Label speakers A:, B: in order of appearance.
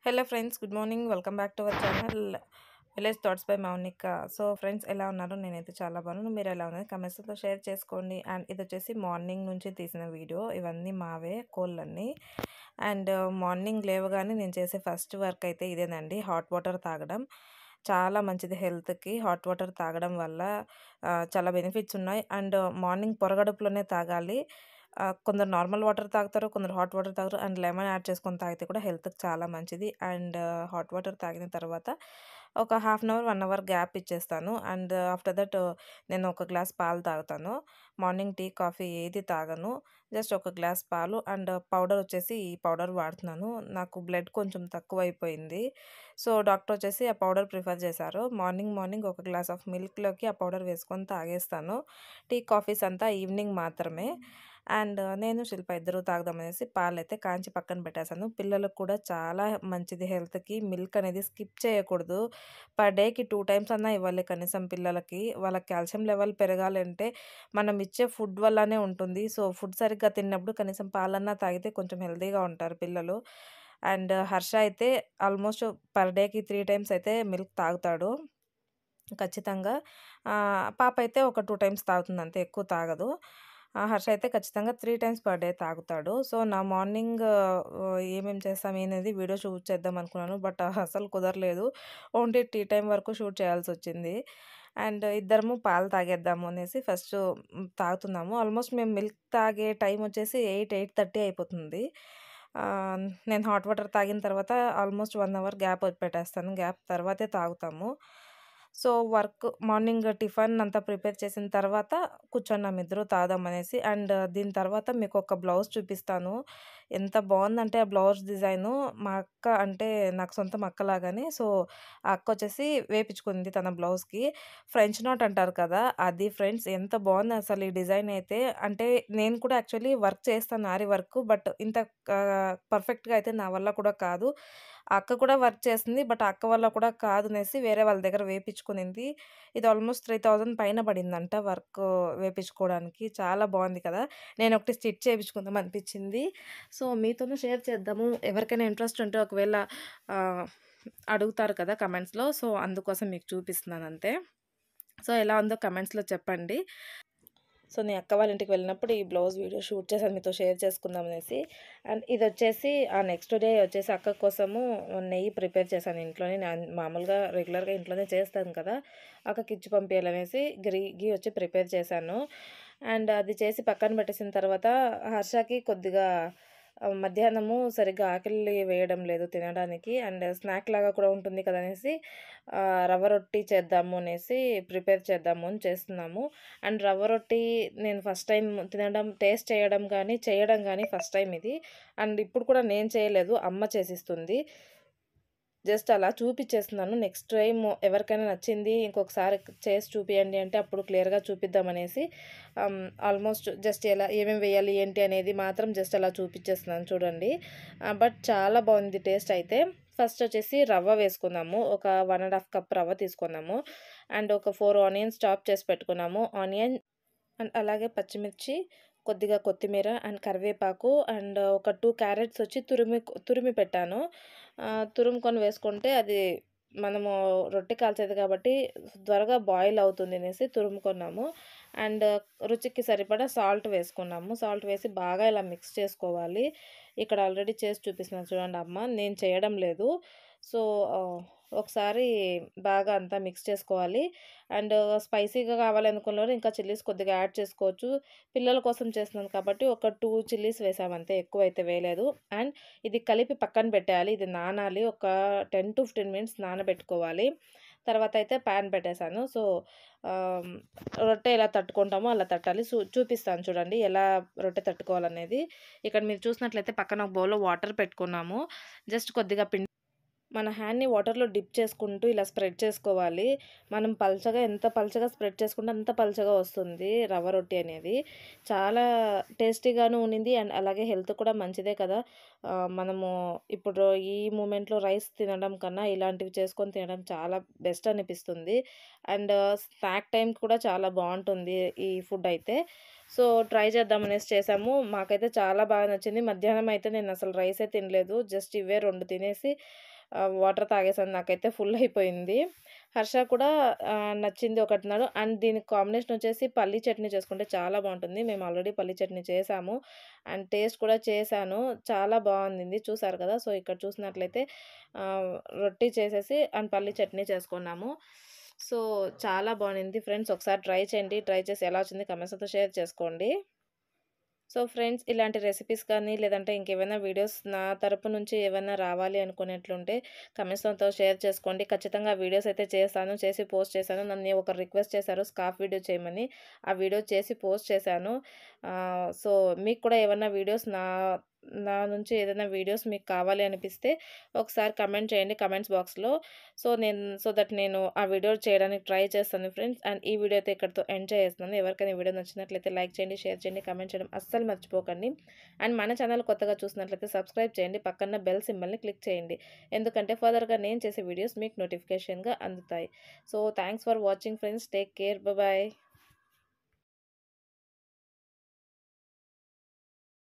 A: Hello friends good morning welcome back to our channel village thoughts by Mounika so friends ఎలా ఉన్నారు నేనైతే చాలా బాగున్నాను మీరు ఎలా ఉన్నారు కమెంట్స్తో షేర్ చేసుకోండి అండ్ ఇది వచ్చేసి మార్నింగ్ నుంచి తీసిన వీడియో ఇవన్నీ మావే కోళ్ళన్నీ అండ్ మార్నింగ్ లేవగానే నేను చేసే ఫస్ట్ వర్క్ అయితే ఇదేనండి హాట్ వాటర్ తాగడం చాలా మంచిది హెల్త్కి హాట్ వాటర్ తాగడం వల్ల ఆ, చాలా బెనిఫిట్స్ ఉన్నాయి అండ్ మార్నింగ్ పొరగడుపులోనే తాగాలి ఆ, కొందరు నార్మల్ వాటర్ తాగుతారు కొందరు హాట్ వాటర్ తాగుతారు అండ్ లెమన్ యాడ్ చేసుకొని తాగితే కూడా హెల్త్కి చాలా మంచిది అండ్ హాట్ వాటర్ తాగిన తర్వాత ఒక half an hour one hour gap ఇచ్చేస్తాను అండ్ ఆఫ్టర్ దట్ నేను ఒక గ్లాస్ పాలు తాగుతాను మార్నింగ్ టీ కాఫీ ఏది తాగను జస్ట్ ఒక గ్లాస్ పాలు అండ్ పౌడర్ వచ్చేసి ఈ పౌడర్ వాడుతున్నాను నాకు బ్లడ్ కొంచెం తక్కువ అయిపోయింది సో డాక్టర్ వచ్చేసి ఆ పౌడర్ ప్రిఫర్ చేశారు మార్నింగ్ మార్నింగ్ ఒక గ్లాస్ ఆఫ్ మిల్క్లోకి ఆ పౌడర్ వేసుకొని తాగేస్తాను టీ కాఫీస్ అంతా ఈవినింగ్ మాత్రమే అండ్ నేను శిల్ప ఇద్దరు తాగుదామనేసి పాలు అయితే కాంచి పక్కన పెట్టేశాను పిల్లలకు కూడా చాలా మంచిది హెల్త్కి మిల్క్ అనేది స్కిప్ చేయకూడదు పర్ డేకి టూ టైమ్స్ అన్నా ఇవ్వాలి కనీసం పిల్లలకి వాళ్ళ కాల్షియం లెవెల్ పెరగాలంటే మనం ఇచ్చే ఫుడ్ వల్లనే ఉంటుంది సో ఫుడ్ సరిగ్గా తిన్నప్పుడు కనీసం పాలన్నా తాగితే కొంచెం హెల్తీగా ఉంటారు పిల్లలు అండ్ హర్ష అయితే ఆల్మోస్ట్ పర్ డేకి త్రీ టైమ్స్ అయితే మిల్క్ తాగుతాడు ఖచ్చితంగా ఆ, పాప అయితే ఒక టూ టైమ్స్ తాగుతుంది అంతే ఎక్కువ తాగదు ఆ, హర్ష అయితే ఖచ్చితంగా త్రీ టైమ్స్ పర్ డే తాగుతాడు సో నా మార్నింగ్ ఏమేమి చేస్తాం అనేది వీడియో షూట్ చేద్దాం అనుకున్నాను బట్ అసలు కుదరలేదు ఓన్లీ టీ టైం వరకు షూట్ చేయాల్సి వచ్చింది అండ్ ఇద్దరము పాలు తాగేద్దాము అనేసి ఫస్ట్ తాగుతున్నాము ఆల్మోస్ట్ మేము మిల్క్ తాగే టైం వచ్చేసి ఎయిట్ ఎయిట్ థర్టీ అయిపోతుంది ఆ, నేను హాట్ వాటర్ తాగిన తర్వాత ఆల్మోస్ట్ వన్ అవర్ గ్యాప్ పెట్టేస్తాను గ్యాప్ తర్వాతే తాగుతాము సో వర్క్ మార్నింగ్ టిఫిన్ అంతా ప్రిపేర్ చేసిన తర్వాత కూర్చున్నాం ఇద్దరు తాదామనేసి అండ్ దీని తర్వాత మీకు ఒక బ్లౌజ్ చూపిస్తాను ఎంత బాగుందంటే ఆ బ్లౌజ్ డిజైను మా అక్క అంటే నాకు సొంతం అక్కలాగానే సో ఆ అక్క వచ్చేసి వేపించుకుంది తన బ్లౌజ్కి ఫ్రెంచ్ నాట్ అంటారు కదా అది ఫ్రెండ్స్ ఎంత బాగుంది అసలు ఈ డిజైన్ అయితే అంటే నేను కూడా యాక్చువల్లీ వర్క్ చేస్తాను ఆరి వర్క్ బట్ ఇంత పర్ఫెక్ట్గా అయితే నా వల్ల కూడా కాదు ఆ అక్క కూడా వర్క్ చేస్తుంది బట్ ఆ అక్క వల్ల కూడా కాదు అనేసి వేరే వాళ్ళ దగ్గర వేపించుకునింది ఇది ఆల్మోస్ట్ త్రీ థౌజండ్ పైన పడిందంట వర్క్ వేపించుకోవడానికి చాలా బాగుంది కదా నేను ఒకటి స్టిచ్ చేయించుకుందాం అనిపించింది సో మీతోనూ షేర్ చేద్దాము ఎవరికైనా ఇంట్రెస్ట్ ఉంటే ఒకవేళ ఆ, అడుగుతారు కదా కమెంట్స్లో సో అందుకోసం మీకు చూపిస్తున్నాను అంతే సో ఎలా ఉందో కమెంట్స్లో చెప్పండి సో నేను అక్క వాళ్ళ ఇంటికి వెళ్ళినప్పుడు ఈ బ్లౌజ్ వీడియో షూట్ చేశాను మీతో షేర్ చేసుకుందాం అనేసి అండ్ ఇది వచ్చేసి ఆ నెక్స్ట్ డే వచ్చేసి అక్క కోసము నెయ్యి ప్రిపేర్ చేశాను ఇంట్లోనే నేను మామూలుగా రెగ్యులర్గా ఇంట్లోనే చేస్తాను కదా అక్కకి ఇచ్చి పంపించాలనేసి గీ గీ వచ్చి ప్రిపేర్ చేశాను అండ్ అది చేసి పక్కన పెట్టేసిన తర్వాత హర్షకి కొద్దిగా ఆ, మధ్యాహ్నము సరిగ్గా ఆకలి వేయడం లేదు తినడానికి అండ్ స్నాక్ లాగా కూడా ఉంటుంది కదా అనేసి ఆ, రవ్వ రొట్టి చేద్దాము అనేసి ప్రిపేర్ చేద్దాము అని చేస్తున్నాము అండ్ రవ్వ రొట్టి నేను ఫస్ట్ టైం తినడం టేస్ట్ చేయడం కానీ చేయడం కానీ ఫస్ట్ టైం ఇది అండ్ ఇప్పుడు కూడా నేను చేయలేదు అమ్మ చేసిస్తుంది జస్ట్ అలా చూపించేస్తున్నాను నెక్స్ట్ టైం ఎవరికైనా నచ్చింది ఇంకొకసారి చేసి చూపియండి అంటే అప్పుడు క్లియర్గా చూపిద్దామనేసి ఆల్మోస్ట్ జస్ట్ ఎలా ఏమేమి వేయాలి ఏంటి అనేది మాత్రం జస్ట్ అలా చూపించేస్తున్నాను చూడండి బట్ చాలా బాగుంది టేస్ట్ అయితే ఫస్ట్ వచ్చేసి రవ్వ వేసుకున్నాము ఒక వన్ అండ్ హాఫ్ కప్ రవ్వ తీసుకున్నాము అండ్ ఒక ఫోర్ ఆనియన్స్ చాప్ చేసి పెట్టుకున్నాము ఆనియన్ అండ్ అలాగే పచ్చిమిర్చి కొద్దిగా కొత్తిమీర అండ్ కరివేపాకు అండ్ ఒక టూ క్యారెట్స్ వచ్చి తురిమి తురిమి పెట్టాను ఆ, తురుముకొని వేసుకుంటే అది మనము రొట్టె కాల్చేది కాబట్టి త్వరగా బాయిల్ అవుతుంది అనేసి తురుముకున్నాము అండ్ రుచికి సరిపడా సాల్ట్ వేసుకున్నాము సాల్ట్ వేసి బాగా ఇలా మిక్స్ చేసుకోవాలి ఇక్కడ ఆల్రెడీ చేసి చూపిస్తున్నాను చూడండి అమ్మ నేను చేయడం లేదు సో ఆ, ఒకసారి బాగా అంతా మిక్స్ చేసుకోవాలి అండ్ స్పైసీగా కావాలనుకున్న వాళ్ళు ఇంకా చిల్లీస్ కొద్దిగా యాడ్ చేసుకోవచ్చు పిల్లల కోసం చేస్తున్నాను కాబట్టి ఒక టూ చిల్లీస్ వేసామంతే ఎక్కువ అయితే వేయలేదు అండ్ ఇది కలిపి పక్కన పెట్టేయాలి ఇది నానాలి ఒక టెన్ టు ఫిఫ్టీన్ మినిట్స్ నానబెట్టుకోవాలి తర్వాత అయితే ప్యాన్ పెట్టేశాను సో ఆమ్, రొట్టె ఎలా తట్టుకుంటామో అలా తట్టాలి చూ చూపిస్తాను చూడండి ఎలా రొట్టె తట్టుకోవాలనేది ఇక్కడ మీరు చూసినట్లయితే పక్కన ఒక బౌల్లో వాటర్ పెట్టుకున్నాము జస్ట్ కొద్దిగా పిండి మన హ్యాండ్ని వాటర్లో డిప్ చేసుకుంటూ ఇలా స్ప్రెడ్ చేసుకోవాలి మనం పల్చగా ఎంత పల్చగా స్ప్రెడ్ చేసుకుంటే అంత పల్చగా వస్తుంది రవ్వ రొట్టి అనేది చాలా టేస్టీగాను ఉన్నింది అండ్ అలాగే హెల్త్ కూడా మంచిదే కదా ఆహ్, మనము ఇప్పుడు ఈ మూమెంట్‌లో రైస్ తినడం కన్నా ఇలాంటివి చేసుకొని తినడం చాలా బెస్ట్ అనిపిస్తుంది. అండ్ స్నాక్ టైమ్ కూడా చాలా బావుంటుంది ఈ ఫుడ్ అయితే. సో, ట్రై చేద్దామనేసి చేశాము. మాకైతే చాలా బాగా నచ్చింది. మధ్యాహ్నం అయితే నేనసలు రైసే తినలేదు. జస్ట్ ఇవే 2 తినేసి ఆహ్, వాటర్ తాగేసాను. నాకైతే ఫుల్ అయిపోయింది. హర్ష కూడా ఆహ్, నచ్చింది ఒకటి తిన్నాడు. అండ్ దీనికి కాంబినేషన్ వచ్చేసి పల్లీ చట్నీ చేసుకుంటే చాలా బావుంటుంది. మేము ఆల్రెడీ పల్లీ చట్నీ చేశాము. అండ్ టేస్ట్ కూడా చేశాను. చాలా బావుండింది. చూసారు కదా! సో, ఇక్కడ చూసినట్లయితే ఆహ్, రొట్టి చేసేసి అండ్ పల్లీ చట్నీ చేసుకున్నాము. సో, చాలా బావుండింది ఫ్రెండ్స్. ఒకసారి ట్రై చేయండి. ట్రై చేసి ఎలా వచ్చింది కామెంట్స్‌తో షేర్ చేసుకోండి. సో, ఫ్రెండ్స్ ఇలాంటి రెసిపీస్ కానీ లేదంటే ఇంకేమైనా వీడియోస్ నా తరపు నుంచి ఏవన్నా రావాలి అనుకునేట్లుంటే కామెంట్స్‌తో షేర్ చేసుకోండి. ఖచ్చితంగా వీడియోస్ అయితే చేస్తాను. చేసి పోస్ట్ చేశాను. నన్ను ఒకరు రిక్వెస్ట్ చేశారు స్కార్ఫ్ వీడియో చేయమని. ఆ వీడియో చేసి పోస్ట్ చేశాను. ఆహ్, సో, మీకు కూడా ఏవన్నా వీడియోస్ నా నా నుంచి ఏదైనా వీడియోస్ మీకు కావాలి అనిపిస్తే ఒకసారి కామెంట్ చేయండి కామెంట్స్ బాక్స్‌లో. సో, నేను సో దట్ నేను ఆ వీడియో చేయడానికి ట్రై చేస్తాను ఫ్రెండ్స్. అండ్ ఈ వీడియో అయితే ఇక్కడితో ఎండ్ చేసేస్తున్నాను. ఎవరికైనా ఈ వీడియో నచ్చినట్లయితే లైక్ చేయండి, షేర్ చేయండి, కామెంట్ చేయడం అస్సలు మర్చిపోకండి. అండ్ మన ఛానల్ కొత్తగా చూసినట్లయితే సబ్స్క్రైబ్ చేయండి. పక్కన బెల్ సింబల్‌ని క్లిక్ చేయండి. ఎందుకంటే ఫర్దర్‌గా నేను చేసే వీడియోస్ మీకు నోటిఫికేషన్‌గా అందుతాయి. So, thanks for watching friends. Take care. Bye by.